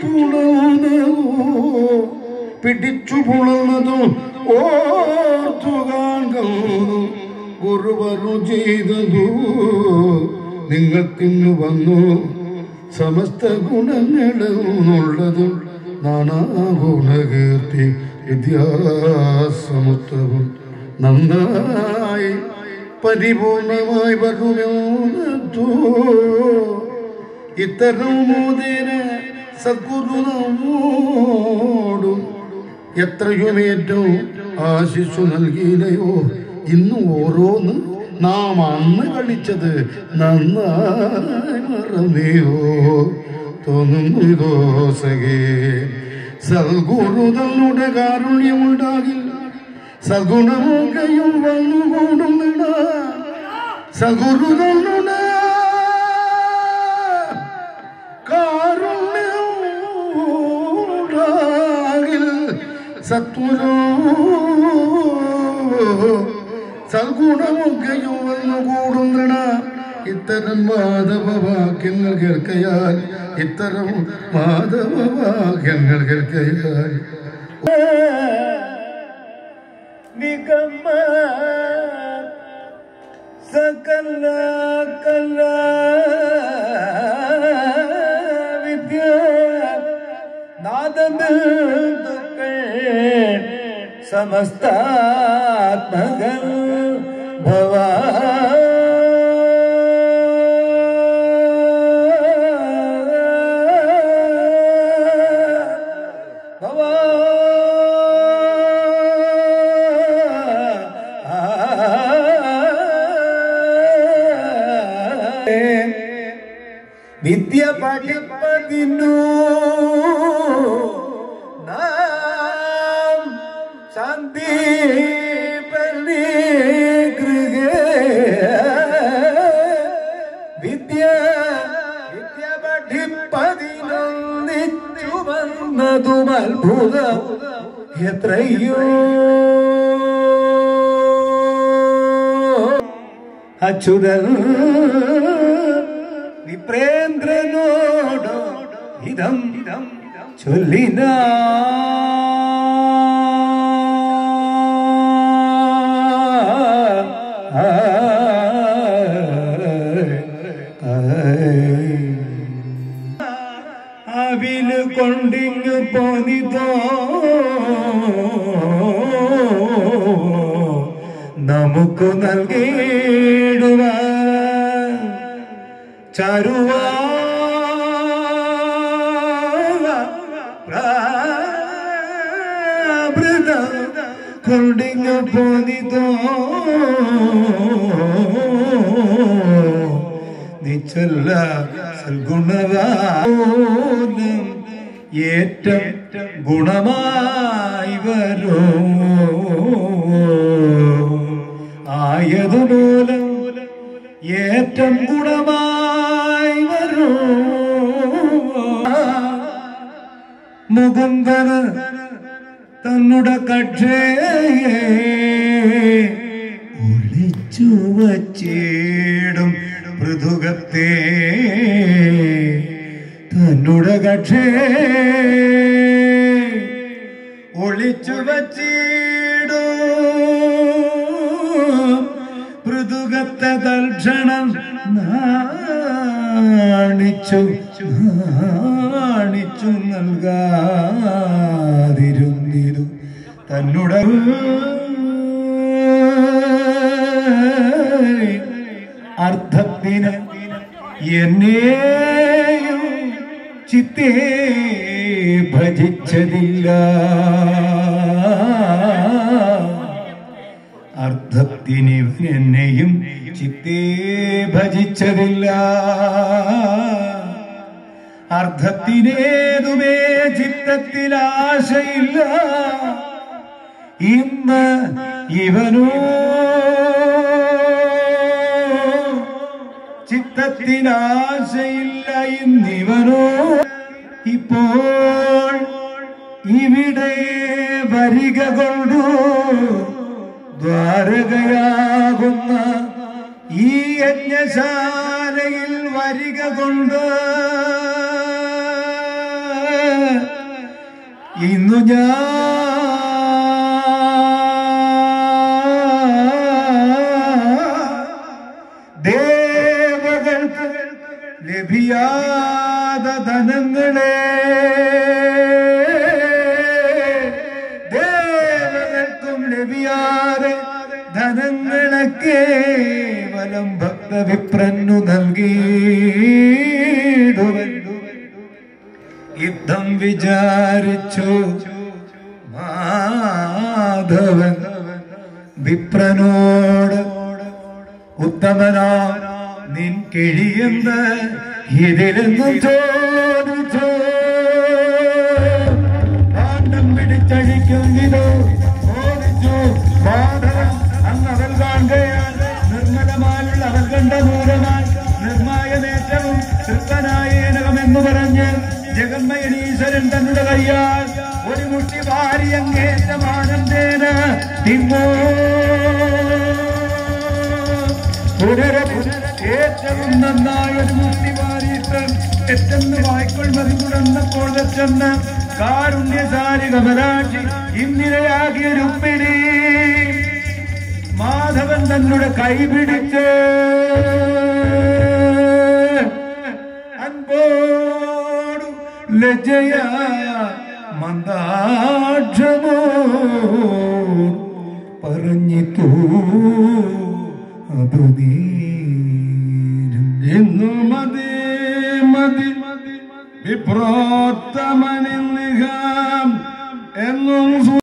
പുണർന്നതോ പിടിച്ചു പുണർന്നതോ ഓർത്തു കാണുന്നു ഗുരുവരു ചെയ്തതു നിങ്ങൾക്കിന്ന് വന്നു സമസ്ത ഗുണങ്ങളുള്ളതും നാനാ ഗുണകീർത്തി വിദ്യാസമുദ്രവും നന്നായി പരിപൂർണമായി വരുമെന്നോ ഇത്തരം മോദേന സദ്ഗുരു നമ്മോടും എത്രയുമേറ്റവും ആശിച്ചു നൽകിയില്ലയോ ഇന്ന് ഓരോന്ന് നാം അന്ന് കളിച്ചത് നന്നായി മറന്നിയോ തോന്നുന്നു ഇതോ സഖേ സദ്ഗുരു തന്നുടെ കാരുണ്യമുണ്ടാകില്ല സഗുണമൊക്കെയും വന്നുകൂടുന്നിട സഗുരു തന്നുടെ കാരുണ്യമുണ്ടാകിൽ സത്വരോ സൽഗുണമൊക്കെയും വന്നുകൂടുന്നിട ഇത്തരം മാധവവാക്യങ്ങൾ കേൾക്കയാൽ ഇത്തരം മാധവവാക്യങ്ങൾ കേൾക്കയാൽ നിഗമ സകല കല വിദ്യ നാദബിന്ദുക്കൾ സമസ്താത്മകൻ ഭവ വിദ്യ പഠിപ്പതിനു നാം ശാന്തി വിദ്യ വിദ്യ പഠിപ്പതിനൊന്നിച്ചു വന്നതും അത്ഭുതം എത്രയോ അച്യുതൻ വിപ്രേന്ദ്രനോട് ഇതം ഇതം ചൊല്ലിന അവില് കൊണ്ടിങ്ങ് പോനിതോ നമുക്ക് നൽകിയിടുവാൻ ചരുവാ കൊണ്ടിങ്ങ് പോനിതോ നിച്ചല്ല സൽഗുണവാനം ഏറ്റം ഗുണമായി വരൂ ആയതുമൂലം ഏറ്റം ഗുണമായി വരൂ മുകുന്ദന് തന്നുടെ കക്ഷേ ഒളിച്ചു വച്ചിടും പൃഥുകത്തെ തന്നുടെ കക്ഷേ ഒളിച്ചു വച്ചിടും പൃഥുകത്തെ തൽക്ഷണം നാണിച്ചു നാണിച്ചു നൽകാതിരുന്നിരു തന്നുട അർത്ഥത്തിന് എന്നെയും ചിത്തേ ഭജിച്ചതില്ല അർത്ഥത്തിന് എന്നെയും ചിത്തേ ഭജിച്ചതില്ല അർത്ഥത്തിനേതുമേ ചിത്തത്തിൽ ആശയില്ല ഇന്ന് ഇവനോ ചിത്തത്തിനാശയില്ല ഇന്നിവനോ ഇപ്പോൾ ഇവിടെ വരിക കൊണ്ടു ദ്വാരകയാകുന്ന ഈ യജ്ഞശാലയിൽ വരിക കൊണ്ട് ഇന്നു ഞാൻ ദേവകൾക്ക് ലഭിയാത ധനങ്ങളെ ദേവകൾക്കും ലഭിയാതെ ധനങ്ങളെ കേവലം ഭക്തവിപ്രന്നു നൽകിയിടുവൻ യുദ്ധം വിചാരിച്ചു മാധവൻ വിപ്രനോട് ഉത്തമനാ നിൻ കിഴിയെന്ന് ഇതിലെന്നും ചോദിച്ചു പാണ്ഡം പിടിച്ചഴിക്കും വിധോ ചോദിച്ചു മാധവൻ അന്ന് അവൾ കാണുകയാണ് നിർമ്മലമായുള്ള അവൾ കണ്ട മൂലമായി നിർമ്മായ നേത്രവും തൃപ്തനായേനകമെന്ന് പറഞ്ഞ് ജഗന്മയനീശ്വരൻ തന്നുടെ കയ്യാൽ ഒരു മുട്ടി വാരി അങ്ങേറ്റമാനന്ദേന തിന്നോ പുനരെ ഏറ്റവും നന്നായ ഒരു മുട്ടി വാരിയിട്ട് എത്തെന്ന് വായ്ക്കൊൾ മതി തുടർന്നപ്പോൾ വെച്ചെന്ന് കാരുണ്യസാരി കമലാക്ഷി ഇന്നിരയാകിയ രുക്മിണി മാധവൻ തന്നുടെ കൈപിടിച്ച് അൻപോടു ലജയ മന്ദാക്ഷമോ പറഞ്ഞിത്തു അതു നീരും ഇന്നു മതി മതി വിപ്രോത്തമനിന്നിഹാം എന്നും